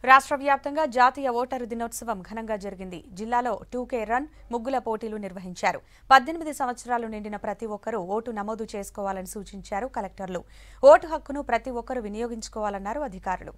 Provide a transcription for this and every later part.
రాష్ట్ర వ్యాప్తంగా జాతీయ ఓటరు దినోత్సవం ఘనంగా జరిగింది జిల్లాలో టూకే రన్ ముగ్గుల పోటీలు నిర్వహించారు పద్దెనిమిది సంవత్సరాలు నిండిన ప్రతి ఒక్కరూ ఓటు నమోదు చేసుకోవాలని సూచించారు కలెక్టర్లు ఓటు హక్కును ప్రతి ఒక్కరూ వినియోగించుకోవాలన్నారు అధికారులు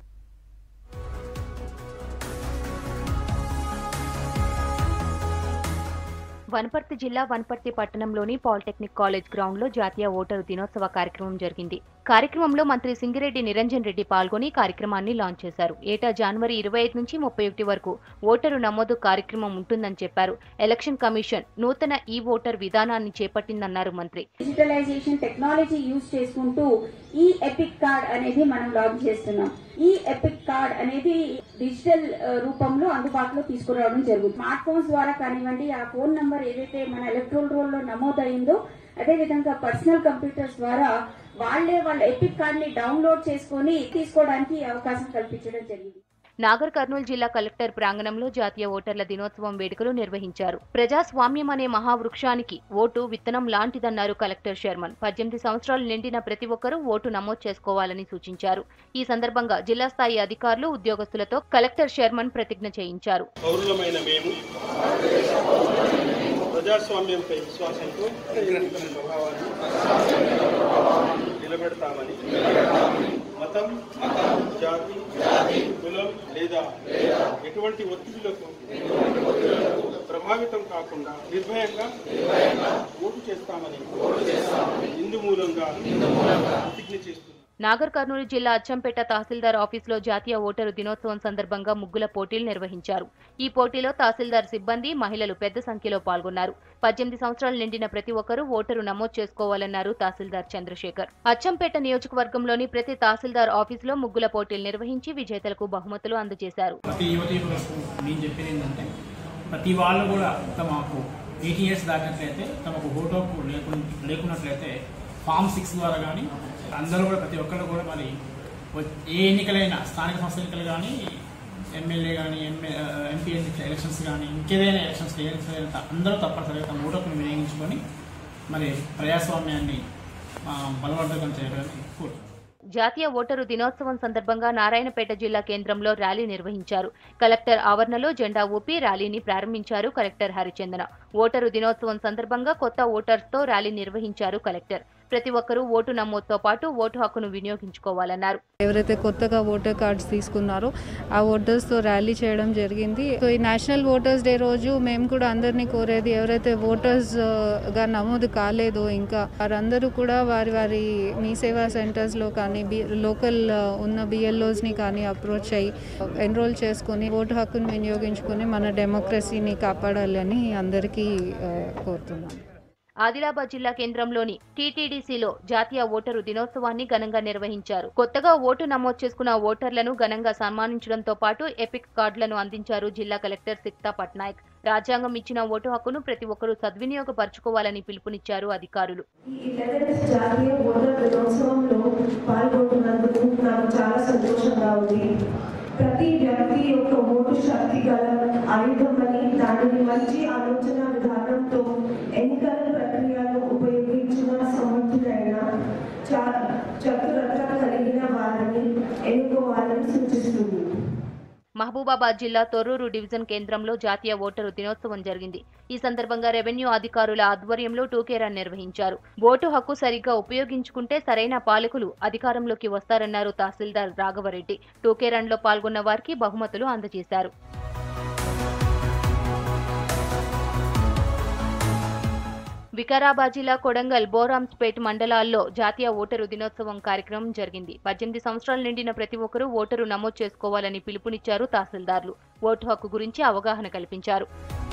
వనపర్తి జిల్లా వనపర్తి పట్టణంలోని పాలిటెక్నిక్ కాలేజ్ గ్రౌండ్ లో జాతీయ ఓటరు దినోత్సవ కార్యక్రమం జరిగింది కార్యక్రమంలో మంత్రి సింగిరెడ్డి నిరంజన్ రెడ్డి పాల్గొని కార్యక్రమాన్ని లాంచ్ చేశారు ఏటా జనవరి ఇరవై ఐదు నుంచి ముప్పై ఒకటి వరకు ఓటరు నమోదు కార్యక్రమం ఉంటుందని చెప్పారు ఎలక్షన్ కమిషన్ నూతన ఈ ఓటర్ విధానాన్ని చేపట్టిందన్నారు మంత్రి డిజిటలైజేషన్ టెక్నాలజీ యూజ్ చేసుకుంటూ ఈ ఎపిక్ కార్డ్ అనేది మనం లాంచ్ చేస్తున్నాం ఈ ఎపిక్ కార్డ్ అనేది డిజిటల్ ఆ, రూపంలో అందుబాటులో తీసుకురావడం జరుగుతుంది స్మార్ట్ ఫోన్స్ ద్వారా కానివ్వండి ఆ ఫోన్ నంబర్ ఏదైతే మన ఎలక్ట్రోల్ రోల్ లో నమోదైందో అదే విధంగా పర్సనల్ కంప్యూటర్స్ ద్వారా వాళ్ళే వాళ్ళ ఎపిక్ కార్డ్ ని డౌన్లోడ్ చేసుకొని తీసుకోవడానికి అవకాశం కల్పించడం జరిగింది నాగర్ కర్నూలు జిల్లా కలెక్టర్ ప్రాంగణంలో జాతీయ ఓటర్ల దినోత్సవం వేడుకలు నిర్వహించారు ప్రజాస్వామ్యం అనే మహావృక్షానికి ఓటు విత్తనం లాంటిదన్నారు కలెక్టర్ శర్మన్ పద్దెనిమిది సంవత్సరాలు నిండిన ప్రతి ఒక్కరూ ఓటు నమోదు చేసుకోవాలని సూచించారు ఈ సందర్భంగా జిల్లా స్థాయి అధికారులు ఉద్యోగస్తులతో కలెక్టర్ శర్మన్ ప్రతిజ్ఞ చేయించారు పౌరులమైన మేము ప్రజాస్వామ్యంపై విశ్వాసంతో ఎన్నికల స్వభావాన్ని నిలబెడతామని మతం జాతి కులం లేదా ఎటువంటి ఒత్తిడులకు ప్రభావితం కాకుండా నిర్భయంగా ఓటు చేస్తామని ఇందు మూలంగా ప్రతిజ్ఞ చేస్తున్నాం నాగర్ కర్నూలు జిల్లా అచ్చంపేట తహసీల్దార్ ఆఫీసులో జాతీయ ఓటరు దినోత్సవం సందర్భంగా ముగ్గుల పోటీలు నిర్వహించారు ఈ పోటీలో తహసీల్దార్ సిబ్బంది మహిళలు పెద్ద సంఖ్యలో పాల్గొన్నారు పద్దెనిమిది సంవత్సరాలు నిండిన ప్రతి ఒక్కరూ ఓటరు నమోదు చేసుకోవాలన్నారు తహసీల్దార్ చంద్రశేఖర్ అచ్చంపేట నియోజకవర్గంలోని ప్రతి తహసీల్దార్ ఆఫీసులో ముగ్గుల పోటీలు నిర్వహించి విజేతలకు బహుమతులు అందజేశారు ప్రతి యువతీయులకు నేను చెప్పేది ఏంటంటే ప్రతి వాళ్ళు కూడా తమకు ఎయిటీ ఇయర్స్ దాటినట్లయితే తమకు ఓటు హక్కు లేకుండా లేకున్నట్లయితే ఫామ్ సిక్స్ ద్వారా కానీ అందరూ కూడా ప్రతి ఒక్కరు కూడా మరి వ- ఏ ఎన్నికలైనా స్థానిక సంస్థ ఎన్నికలు కానీ ఎమ్మెల్యే కానీ ఎంఏ ఎంపీ ఎలక్షన్స్ కానీ ఇంకేదైనా ఎలక్షన్స్ ఏదైనా అందరూ తప్పనిసరిగా తమ ఓటు హక్కును వినియోగించుకొని మరి ప్రజాస్వామ్యాన్ని ఆ, బలవర్ధకం చేయాలని కోరుతున్నాను జాతీయ ఓటరు దినోత్సవం సందర్భంగా నారాయణపేట జిల్లా కేంద్రంలో ర్యాలీ నిర్వహించారు కలెక్టర్ ఆవరణలో జెండా ఊపి ర్యాలీని ప్రారంభించారు కలెక్టర్ హరిచందన ఓటరు దినోత్సవం సందర్భంగా కొత్త ఓటర్స్తో ర్యాలీ నిర్వహించారు కలెక్టర్ ప్రతి ఒక్కరూ ఓటు నమోదుతో పాటు ఓటు హక్కును వినియోగించుకోవాలన్నారు ఎవరైతే కొత్తగా ఓటర్ కార్డ్స్ తీసుకున్నారో ఆ ఓటర్స్తో ర్యాలీ చేయడం జరిగింది సో ఈ నేషనల్ ఓటర్స్ డే రోజు మేము కూడా అందరినీ కోరేది ఎవరైతే ఓటర్స్ ఆ, గా నమోదు కాలేదో ఇంకా వారందరూ కూడా వారి వారి మీ సేవా సెంటర్స్లో కానీ బి లోకల్ ఆ, ఉన్న బిఎల్ఓస్ని కానీ అప్రోచ్ అయ్యి ఎన్రోల్ చేసుకొని ఓటు హక్కును వినియోగించుకొని మన డెమోక్రసీని కాపాడాలని అందరికీ ఆ, కోరుతున్నాను ఆదిలాబాద్ జిల్లా కేంద్రంలోని టీటీడీసీలో జాతీయ ఓటరు దినోత్సవాన్ని ఘనంగా నిర్వహించారు కొత్తగా ఓటు నమోదు చేసుకున్న ఓటర్లను ఘనంగా సన్మానించడంతో పాటు ఎపిక్ కార్డులను అందించారు జిల్లా కలెక్టర్ సిక్తా పట్నాయక్ రాజ్యాంగం ఇచ్చిన ఓటు హక్కును ప్రతి ఒక్కరూ సద్వినియోగపరచుకోవాలని పిలుపునిచ్చారు అధికారులు ఈ లెవెన్త్ జాతీయ ఓటర్ దినోత్సవంలో పాల్గొంటున్నందుకు నాకు చాలా సంతోషంగా ఉంది ప్రతి వ్యక్తి యొక్క ఓటు శక్తి గల ఆయుధమని దానిని మంచి ఆలోచన విధానంతో ఎన్నికల ప్రక్రియను ఉపయోగించిన సమర్థుడైన చా- చతురత కలిగిన వారిని ఎన్నుకోవాలని సూచిస్తుంది మహబూబాబాద్ జిల్లా తొర్రూరు డివిజన్ కేంద్రంలో జాతీయ ఓటరు దినోత్సవం జరిగింది ఈ సందర్భంగా రెవెన్యూ అధికారుల ఆధ్వర్యంలో టూకేరన్ నిర్వహించారు ఓటు హక్కు సరిగ్గా ఉపయోగించుకుంటే సరైన పాలకులు అధికారంలోకి వస్తారన్నారు తహసీల్దార్ రాఘవరెడ్డి టూకేరన్ లో పాల్గొన్న వారికి బహుమతులు అందజేశారు వికారాబాద్ జిల్లా కొడంగల్ బోరాంస్పేట్ మండలాల్లో జాతీయ ఓటరు దినోత్సవం కార్యక్రమం జరిగింది పద్దెనిమిది సంవత్సరాలు నిండిన ప్రతి ఒక్కరూ ఓటరు నమోదు చేసుకోవాలని పిలుపునిచ్చారు తహసీల్దార్లు ఓటు హక్కు గురించి అవగాహన కల్పించారు